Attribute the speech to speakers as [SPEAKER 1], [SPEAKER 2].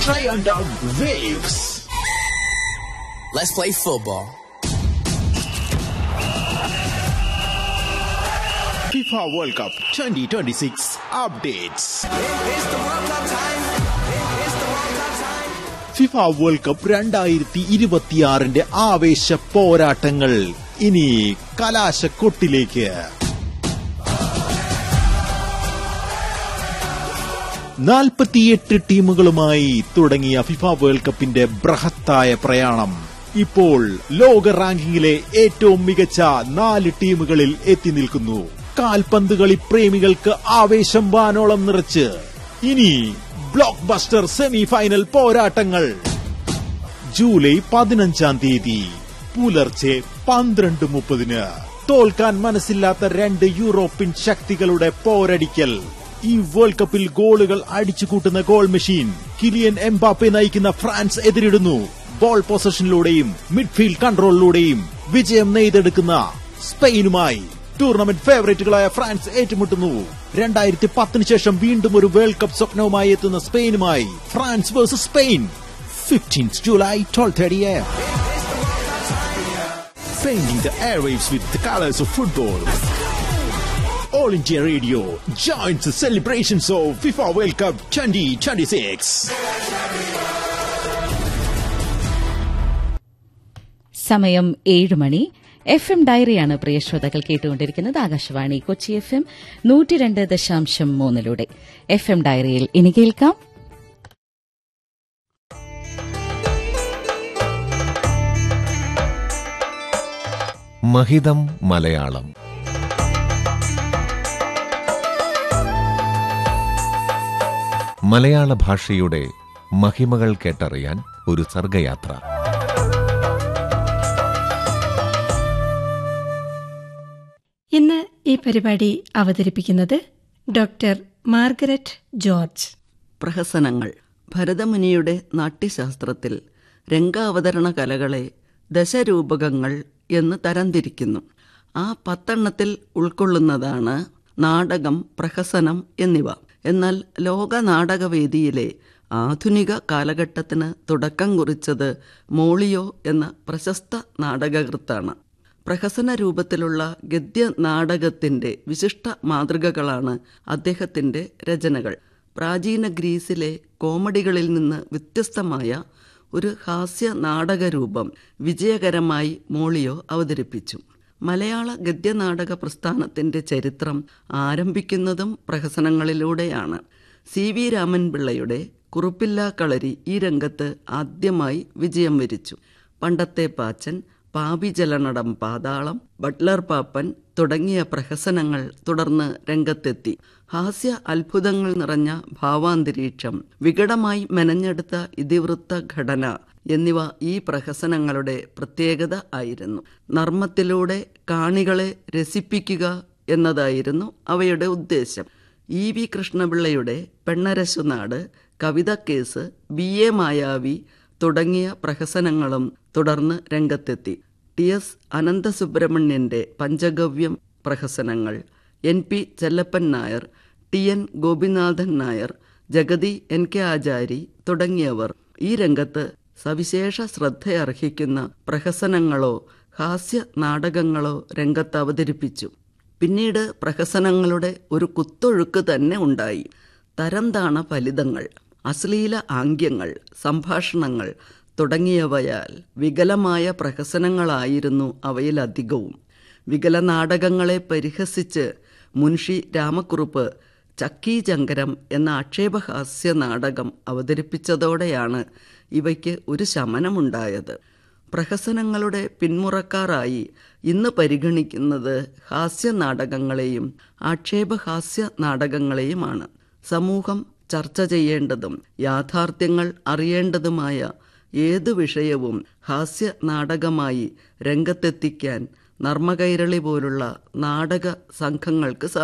[SPEAKER 1] Giant of Waves.
[SPEAKER 2] Let's play football.
[SPEAKER 1] FIFA World Cup 2026 updates. FIFA world cup രണ്ടായിരത്തി ഇരുപത്തിയാറിന്റെ ആവേശ പോരാട്ടങ്ങൾ ഇനി കലാശക്കൊട്ടിലേക്ക് നാൽപ്പത്തിയെട്ട് ടീമുകളുമായി തുടങ്ങിയ ഫിഫ വേൾഡ് കപ്പിന്റെ ബൃഹത്തായ പ്രയാണം ഇപ്പോൾ ലോക റാങ്കിങ്ങിലെ ഏറ്റവും മികച്ച നാല് ടീമുകളിൽ എത്തി നിൽക്കുന്നു കാൽപന്ത് കളി പ്രേമികൾക്ക് ആവേശം വാനോളം നിറച്ച് ഇനി ബ്ലോക്ക് ബസ്റ്റർ സെമി ഫൈനൽ പോരാട്ടങ്ങൾ ജൂലൈ പതിനഞ്ചാം തീയതി പുലർച്ചെ പന്ത്രണ്ട് മുപ്പതിന് തോൽക്കാൻ മനസ്സില്ലാത്ത രണ്ട് യൂറോപ്യൻ ശക്തികളുടെ പോരടിക്കൽ ഈ വേൾഡ് കപ്പിൽ ഗോളുകൾ അടിച്ചുകൂട്ടുന്ന ഗോൾ മെഷീൻ കിലിയൻ എംബാപ്പെ നയിക്കുന്ന ഫ്രാൻസ് എതിരിടുന്നു ബോൾ പൊസഷനിലൂടെയും മിഡ്ഫീൽഡ് കൺട്രോളിലൂടെയും വിജയം നെയ്തെടുക്കുന്ന സ്പെയിനുമായി ടൂർണമെന്റ് ഫേവറേറ്റുകളായ ഫ്രാൻസ് ഏറ്റുമുട്ടുന്നു രണ്ടായിരത്തി പത്തിന് ശേഷം വീണ്ടും ഒരു വേൾഡ് കപ്പ് സ്വപ്നവുമായി എത്തുന്ന സ്പെയിനുമായി France versus Spain 15th July 12:30 a.m. Painting the airwaves with the colors of football. All India Radio joins the celebrations of FIFA World Cup 2026.
[SPEAKER 3] സമയം ഏഴ് മണി എഫ് എം ഡയറിയാണ് പ്രിയ ശ്രോതാക്കൾ കേട്ടുകൊണ്ടിരിക്കുന്നത് ആകാശവാണി കൊച്ചി എഫ് എം നൂറ്റി രണ്ട് ദശാംശം മൂന്നിലൂടെ എഫ് എം ഡയറിയിൽ ഇനി കേൾക്കാം
[SPEAKER 4] മഹിതം മലയാളം മലയാള ഭാഷയുടെ മഹിമകൾ കേട്ടറിയാൻ ഒരു സർഗയാത്ര
[SPEAKER 5] ഇന്ന് ഈ പരിപാടി അവതരിപ്പിക്കുന്നത് ഡോക്ടർ മാർഗരറ്റ് ജോർജ്
[SPEAKER 6] പ്രഹസനങ്ങൾ ഭരതമുനിയുടെ നാട്യശാസ്ത്രത്തിൽ രംഗാവതരണ കലകളെ ദശരൂപകങ്ങൾ എന്ന് തരംതിരിക്കുന്നു ആ പത്തെണ്ണത്തിൽ ഉൾക്കൊള്ളുന്നതാണ് നാടകം പ്രഹസനം എന്നിവ എന്നാൽ ലോക നാടകവേദിയിലെ ആധുനിക കാലഘട്ടത്തിന് തുടക്കം കുറിച്ചത് മോളിയോ എന്ന പ്രശസ്ത നാടകകൃത്താണ് പ്രഹസന രൂപത്തിലുള്ള ഗദ്യ നാടകത്തിൻ്റെ വിശിഷ്ട മാതൃകകളാണ് അദ്ദേഹത്തിൻ്റെ രചനകൾ പ്രാചീന ഗ്രീസിലെ കോമഡികളിൽ നിന്ന് വ്യത്യസ്തമായ ഒരു ഹാസ്യ നാടകരൂപം വിജയകരമായി മോളിയോ അവതരിപ്പിച്ചു മലയാള ഗദ്യനാടക പ്രസ്ഥാനത്തിൻ്റെ ചരിത്രം ആരംഭിക്കുന്നതും പ്രഹസനങ്ങളിലൂടെയാണ് സി വി രാമൻപിള്ളയുടെ കുറുപ്പില്ലാ കളരി ഈ രംഗത്ത് ആദ്യമായി വിജയം വരിച്ചു പണ്ടത്തെ പാച്ചൻ പാപിജലനടം പാതാളം ബട്ട്ലർ പാപ്പൻ തുടങ്ങിയ പ്രഹസനങ്ങൾ തുടർന്ന് രംഗത്തെത്തി ഹാസ്യ അത്ഭുതങ്ങൾ നിറഞ്ഞ ഭാവാന്തരീക്ഷം വികടമായി മെനഞ്ഞെടുത്ത ഇതിവൃത്ത ഘടന എന്നിവ ഈ പ്രഹസനങ്ങളുടെ പ്രത്യേകത ആയിരുന്നു നർമ്മത്തിലൂടെ കാണികളെ രസിപ്പിക്കുക എന്നതായിരുന്നു അവയുടെ ഉദ്ദേശം ഇ വി കൃഷ്ണപിള്ളയുടെ പെണ്ണരശുനാട് കവിതക്കേസ് ബി എ മായാവി തുടങ്ങിയ പ്രഹസനങ്ങളും തുടർന്ന് രംഗത്തെത്തി ടി എസ് അനന്തസുബ്രഹ്മണ്യന്റെ പഞ്ചഗവ്യം പ്രഹസനങ്ങൾ N P Chellappan Nair T N Gopinathan Nair Jagathy N K Achari തുടങ്ങിയവർ ഈ രംഗത്ത് സവിശേഷ ശ്രദ്ധയർഹിക്കുന്ന പ്രഹസനങ്ങളോ ഹാസ്യ നാടകങ്ങളോ രംഗത്ത് അവതരിപ്പിച്ചു പിന്നീട് പ്രഹസനങ്ങളുടെ ഒരു കുത്തൊഴുക്ക് തന്നെ ഉണ്ടായി തരംതാണ ഫലിതങ്ങൾ അശ്ലീല ആംഗ്യങ്ങൾ സംഭാഷണങ്ങൾ തുടങ്ങിയവയാൽ വികലമായ പ്രഹസനങ്ങളായിരുന്നു അവയിലധികവും വികല നാടകങ്ങളെ പരിഹസിച്ച് മുൻഷി രാമക്കുറുപ്പ് ചക്കീചങ്കരം എന്ന ആക്ഷേപഹാസ്യ നാടകം അവതരിപ്പിച്ചതോടെയാണ് ഇവയ്ക്ക് ഒരു ശമനമുണ്ടായത് പ്രഹസനങ്ങളുടെ പിന്മുറക്കാരായി ഇന്ന് പരിഗണിക്കുന്നത് ഹാസ്യ നാടകങ്ങളെയും ആക്ഷേപഹാസ്യ നാടകങ്ങളെയുമാണ് സമൂഹം ചർച്ച ചെയ്യേണ്ടതും യാഥാർത്ഥ്യങ്ങൾ അറിയേണ്ടതുമായ ഏതു വിഷയവും ഹാസ്യ നാടകമായി രംഗത്തെത്തിക്കാൻ നർമ്മകൈരളി പോലുള്ള നാടക സംഘങ്ങൾക്ക് സാധിക്കും